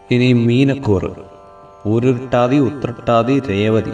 ഇനി മീനക്കൂറ് ഊരുരുട്ടാതി ഉത്രട്ടാതി രേവതി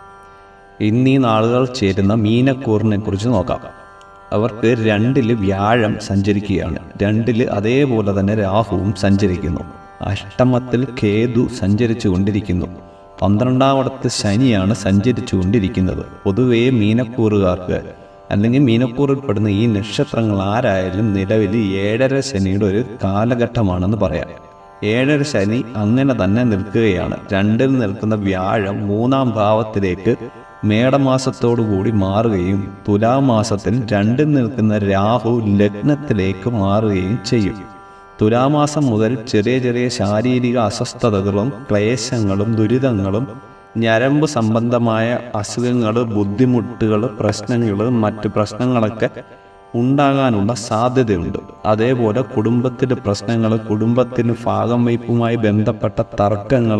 എന്നീ നാളുകൾ ചേരുന്ന മീനക്കൂറിനെ കുറിച്ച് നോക്കാം അവർക്ക് രണ്ടില് വ്യാഴം സഞ്ചരിക്കുകയാണ് രണ്ടില് അതേപോലെ തന്നെ രാഹുവും സഞ്ചരിക്കുന്നു അഷ്ടമത്തിൽ കേതു സഞ്ചരിച്ചു കൊണ്ടിരിക്കുന്നു പന്ത്രണ്ടാമടത്ത് ശനിയാണ് സഞ്ചരിച്ചു കൊണ്ടിരിക്കുന്നത് പൊതുവേ മീനക്കൂറുകാർക്ക് അല്ലെങ്കിൽ മീനക്കൂറിൽപ്പെടുന്ന ഈ നക്ഷത്രങ്ങൾ ആരായാലും നിലവിൽ ഏഴര ശനിയുടെ ഒരു കാലഘട്ടമാണെന്ന് പറയാം ഏഴര ശനി അങ്ങനെ തന്നെ നിൽക്കുകയാണ് രണ്ടിൽ നിൽക്കുന്ന വ്യാഴം മൂന്നാം ഭാവത്തിലേക്ക് മേടമാസത്തോടുകൂടി മാറുകയും തുലാമാസത്തിൽ രണ്ടിൽ നിൽക്കുന്ന രാഹു ലഗ്നത്തിലേക്ക് മാറുകയും ചെയ്യും തുലാമാസം മുതൽ ചെറിയ ചെറിയ ശാരീരിക അസ്വസ്ഥതകളും ക്ലേശങ്ങളും ദുരിതങ്ങളും ഞരമ്പ് സംബന്ധമായ അസുഖങ്ങൾ ബുദ്ധിമുട്ടുകൾ പ്രശ്നങ്ങൾ മറ്റ് പ്രശ്നങ്ങളൊക്കെ ഉണ്ടാകാനുള്ള സാധ്യതയുണ്ട് അതേപോലെ കുടുംബത്തിലെ പ്രശ്നങ്ങൾ കുടുംബത്തിന് ഭാഗം വയ്പുമായി ബന്ധപ്പെട്ട തർക്കങ്ങൾ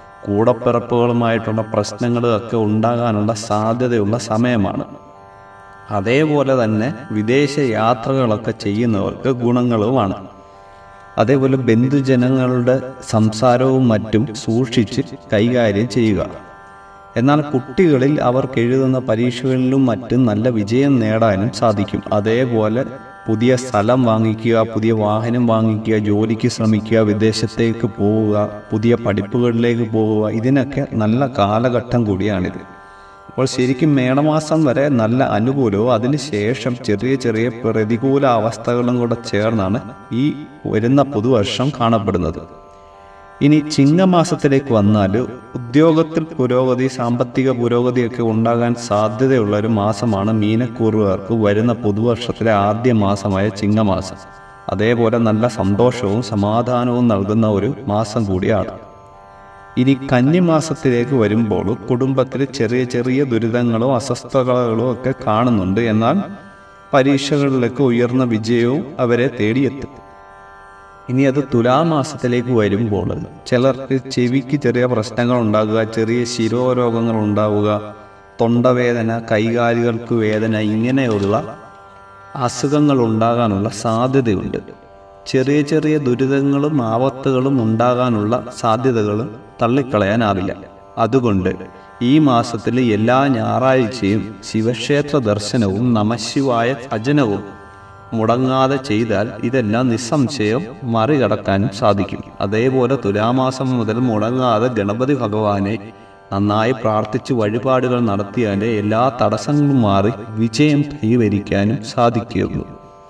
കൂടപ്പിറപ്പുകളുമായിട്ടുള്ള പ്രശ്നങ്ങൾ ഒക്കെ ഉണ്ടാകാനുള്ള സാധ്യതയുള്ള സമയമാണ് അതേപോലെ തന്നെ വിദേശ യാത്രകളൊക്കെ ചെയ്യുന്നവർക്ക് ഗുണങ്ങളുമാണ് അതേപോലെ ബന്ധുജനങ്ങളുടെ സംസാരവും മറ്റും സൂക്ഷിച്ച് കൈകാര്യം ചെയ്യുക എന്നാൽ കുട്ടികളിൽ അവർക്ക് എഴുതുന്ന പരീക്ഷകളിലും മറ്റും നല്ല വിജയം നേടാനും സാധിക്കും അതേപോലെ പുതിയ സ്ഥലം വാങ്ങിക്കുക പുതിയ വാഹനം വാങ്ങിക്കുക ജോലിക്ക് ശ്രമിക്കുക വിദേശത്തേക്ക് പോവുക പുതിയ പഠിപ്പുകളിലേക്ക് പോവുക ഇതിനൊക്കെ നല്ല കാലഘട്ടം കൂടിയാണിത് അപ്പോൾ ശരിക്കും മേടമാസം വരെ നല്ല അനുകൂലവും അതിനുശേഷം ചെറിയ ചെറിയ പ്രതികൂല അവസ്ഥകളും കൂടെ ചേർന്നാണ് ഈ വരുന്ന പുതുവർഷം കാണപ്പെടുന്നത് ഇനി ചിങ്ങമാസത്തിലേക്ക് വന്നാൽ ഉദ്യോഗത്തിൽ പുരോഗതി സാമ്പത്തിക പുരോഗതിയൊക്കെ ഉണ്ടാകാൻ സാധ്യതയുള്ള ഒരു മാസമാണ് മീനക്കൂറുകാർക്ക് വരുന്ന പുതുവർഷത്തിലെ ആദ്യ മാസമായ ചിങ്ങമാസം അതേപോലെ നല്ല സന്തോഷവും സമാധാനവും നൽകുന്ന ഒരു മാസം കൂടിയാണ് ഇനി കന്നിമാസത്തിലേക്ക് വരുമ്പോൾ കുടുംബത്തിൽ ചെറിയ ചെറിയ ദുരിതങ്ങളോ അസ്വസ്ഥതകളോ ഒക്കെ കാണുന്നുണ്ട് എന്നാൽ പരീക്ഷകളിലൊക്കെ ഉയർന്ന വിജയവും അവരെ തേടിയെത്തും ഇനി അത് തുലാമാസത്തിലേക്ക് വരുമ്പോൾ ചിലർക്ക് ചെവിക്ക് ചെറിയ പ്രശ്നങ്ങൾ ഉണ്ടാകുക ചെറിയ ശിരോരോഗങ്ങൾ ഉണ്ടാവുക തൊണ്ടവേദന കൈകാലുകൾക്ക് വേദന ഇങ്ങനെയുള്ള അസുഖങ്ങൾ ഉണ്ടാകാനുള്ള സാധ്യതയുണ്ട് ചെറിയ ചെറിയ ദുരിതങ്ങളും ആപത്തുകളും ഉണ്ടാകാനുള്ള സാധ്യതകളും തള്ളിക്കളയാനാവില്ല അതുകൊണ്ട് ഈ മാസത്തിൽ എല്ലാ ഞായറാഴ്ചയും ശിവക്ഷേത്ര ദർശനവും നമശിവായ ഭജനവും മുടങ്ങാതെ ചെയ്താൽ ഇതെല്ലാം നിസ്സംശയം മറികടക്കാനും സാധിക്കും അതേപോലെ തുലാമാസം മുതൽ മുടങ്ങാതെ ഗണപതി ഭഗവാനെ നന്നായി പ്രാർത്ഥിച്ച് വഴിപാടുകൾ നടത്തിയാലേ എല്ലാ തടസ്സങ്ങളും മാറി വിജയം കൈവരിക്കാനും സാധിക്കുകയുള്ളൂ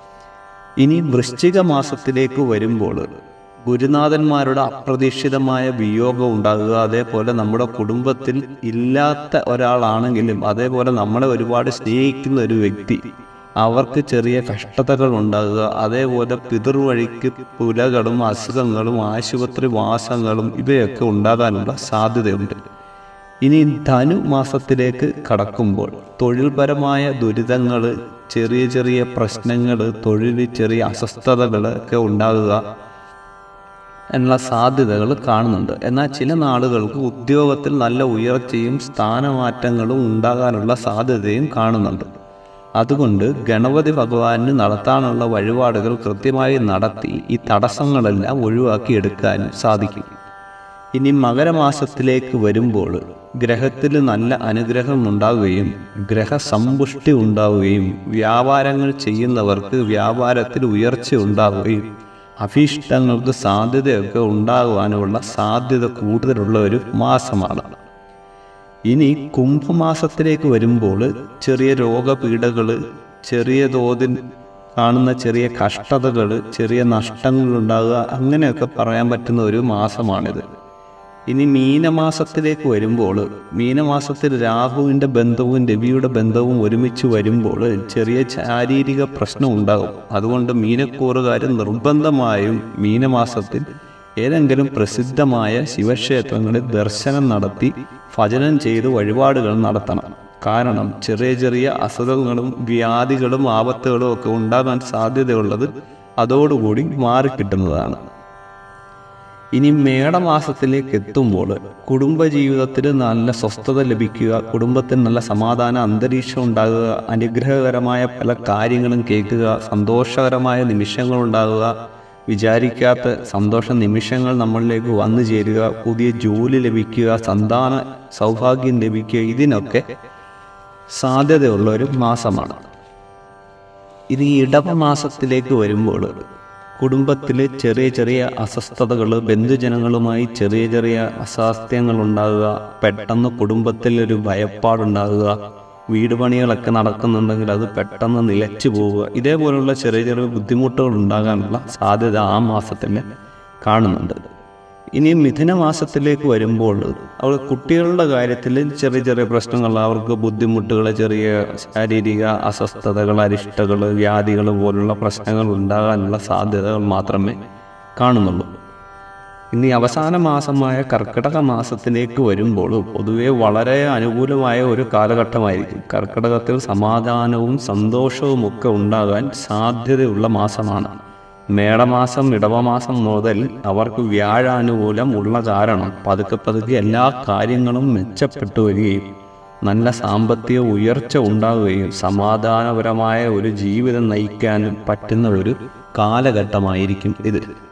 ഇനി വൃശ്ചിക മാസത്തിലേക്ക് വരുമ്പോൾ ഗുരുനാഥന്മാരുടെ അപ്രതീക്ഷിതമായ വിയോഗം ഉണ്ടാകുക അതേപോലെ നമ്മുടെ കുടുംബത്തിൽ ഇല്ലാത്ത ഒരാളാണെങ്കിലും അതേപോലെ നമ്മളെ ഒരുപാട് സ്നേഹിക്കുന്ന ഒരു വ്യക്തി അവർക്ക് ചെറിയ കഷ്ടതകൾ ഉണ്ടാകുക അതേപോലെ പിതൃവഴിക്ക് പുലകളും അസുഖങ്ങളും ആശുപത്രി വാസങ്ങളും ഇവയൊക്കെ ഉണ്ടാകാനുള്ള സാധ്യതയുണ്ട് ഇനി ധനു മാസത്തിലേക്ക് കടക്കുമ്പോൾ തൊഴിൽപരമായ ദുരിതങ്ങൾ ചെറിയ ചെറിയ പ്രശ്നങ്ങൾ തൊഴിലിൽ ചെറിയ അസ്വസ്ഥതകൾ ഒക്കെ ഉണ്ടാകുക എന്നുള്ള സാധ്യതകൾ കാണുന്നുണ്ട് എന്നാൽ ചില നാളുകൾക്ക് ഉദ്യോഗത്തിൽ നല്ല ഉയർച്ചയും സ്ഥാനമാറ്റങ്ങളും ഉണ്ടാകാനുള്ള സാധ്യതയും കാണുന്നുണ്ട് അതുകൊണ്ട് ഗണപതി ഭഗവാന് നടത്താനുള്ള വഴിപാടുകൾ കൃത്യമായി നടത്തി ഈ തടസ്സങ്ങളെല്ലാം ഒഴിവാക്കി എടുക്കാനും സാധിക്കും ഇനി മകരമാസത്തിലേക്ക് വരുമ്പോൾ ഗ്രഹത്തിൽ നല്ല അനുഗ്രഹം ഉണ്ടാവുകയും ഗ്രഹസമ്പുഷ്ടി ഉണ്ടാവുകയും വ്യാപാരങ്ങൾ ചെയ്യുന്നവർക്ക് വ്യാപാരത്തിൽ ഉയർച്ച ഉണ്ടാവുകയും അഭീഷ്ടങ്ങൾക്ക് സാധ്യതയൊക്കെ ഉണ്ടാകുവാനുള്ള സാധ്യത കൂടുതലുള്ള ഒരു മാസമാണ് ഇനി കുംഭമാസത്തിലേക്ക് വരുമ്പോൾ ചെറിയ രോഗപീഠകൾ ചെറിയ തോതിൽ കാണുന്ന ചെറിയ കഷ്ടതകൾ ചെറിയ നഷ്ടങ്ങൾ ഉണ്ടാകുക അങ്ങനെയൊക്കെ പറയാൻ പറ്റുന്ന ഒരു മാസമാണിത് ഇനി മീനമാസത്തിലേക്ക് വരുമ്പോൾ മീനമാസത്തിൽ രാഹുവിൻ്റെ ബന്ധവും രവിയുടെ ബന്ധവും ഒരുമിച്ച് വരുമ്പോൾ ചെറിയ ശാരീരിക പ്രശ്നം ഉണ്ടാകും അതുകൊണ്ട് മീനക്കൂറുകാർ നിർബന്ധമായും മീനമാസത്തിൽ ഏതെങ്കിലും പ്രസിദ്ധമായ ശിവക്ഷേത്രങ്ങളിൽ ദർശനം നടത്തി ഭജനം ചെയ്ത് വഴിപാടുകൾ നടത്തണം കാരണം ചെറിയ ചെറിയ അസുഖങ്ങളും വ്യാധികളും ആപത്തുകളും ഒക്കെ ഉണ്ടാകാൻ സാധ്യതയുള്ളത് അതോടുകൂടി മാറിക്കിട്ടുന്നതാണ് ഇനി മേടമാസത്തിലേക്ക് എത്തുമ്പോൾ കുടുംബജീവിതത്തിൽ നല്ല സ്വസ്ഥത ലഭിക്കുക കുടുംബത്തിൽ നല്ല സമാധാന അന്തരീക്ഷം ഉണ്ടാകുക അനുഗ്രഹകരമായ പല കാര്യങ്ങളും കേൾക്കുക സന്തോഷകരമായ നിമിഷങ്ങൾ ഉണ്ടാകുക വിചാരിക്കാത്ത സന്തോഷ നിമിഷങ്ങൾ നമ്മളിലേക്ക് വന്നു ചേരുക പുതിയ ജോലി ലഭിക്കുക സന്താന സൗഭാഗ്യം ലഭിക്കുക ഇതിനൊക്കെ സാധ്യതയുള്ള ഒരു മാസമാണ് ഇത് ഈ ഇടവ മാസത്തിലേക്ക് വരുമ്പോൾ കുടുംബത്തിൽ ചെറിയ ചെറിയ അസ്വസ്ഥതകൾ ബന്ധുജനങ്ങളുമായി ചെറിയ ചെറിയ അസ്വാസ്ഥ്യങ്ങൾ ഉണ്ടാകുക പെട്ടെന്ന് കുടുംബത്തിൽ ഒരു ഭയപ്പാടുണ്ടാകുക വീട് പണികളൊക്കെ നടക്കുന്നുണ്ടെങ്കിൽ അത് പെട്ടെന്ന് നിലച്ചു പോവുക ഇതേപോലുള്ള ചെറിയ ചെറിയ ബുദ്ധിമുട്ടുകൾ ഉണ്ടാകാനുള്ള സാധ്യത ആ മാസത്തിൽ കാണുന്നുണ്ട് ഇനി മിഥുന മാസത്തിലേക്ക് വരുമ്പോൾ അവർ കുട്ടികളുടെ കാര്യത്തിൽ ചെറിയ ചെറിയ പ്രശ്നങ്ങൾ അവർക്ക് ബുദ്ധിമുട്ടുകൾ ചെറിയ ശാരീരിക അസ്വസ്ഥതകൾ അരിഷ്ടകൾ വ്യാധികൾ പോലുള്ള പ്രശ്നങ്ങൾ ഉണ്ടാകാനുള്ള സാധ്യതകൾ മാത്രമേ കാണുന്നുള്ളൂ ഇനി അവസാന മാസമായ കർക്കിടക മാസത്തിലേക്ക് വരുമ്പോൾ പൊതുവെ വളരെ അനുകൂലമായ ഒരു കാലഘട്ടമായിരിക്കും കർക്കിടകത്തിൽ സമാധാനവും സന്തോഷവും ഒക്കെ ഉണ്ടാകാൻ സാധ്യതയുള്ള മാസമാണ് മേടമാസം ഇടവമാസം മുതൽ അവർക്ക് വ്യാഴാനുകൂലം ഉള്ള കാരണം പതുക്കെ പതുക്കെ എല്ലാ കാര്യങ്ങളും മെച്ചപ്പെട്ടു വരികയും നല്ല സാമ്പത്തിക ഉയർച്ച ഉണ്ടാവുകയും സമാധാനപരമായ ഒരു ജീവിതം നയിക്കാനും പറ്റുന്ന ഒരു കാലഘട്ടമായിരിക്കും ഇത്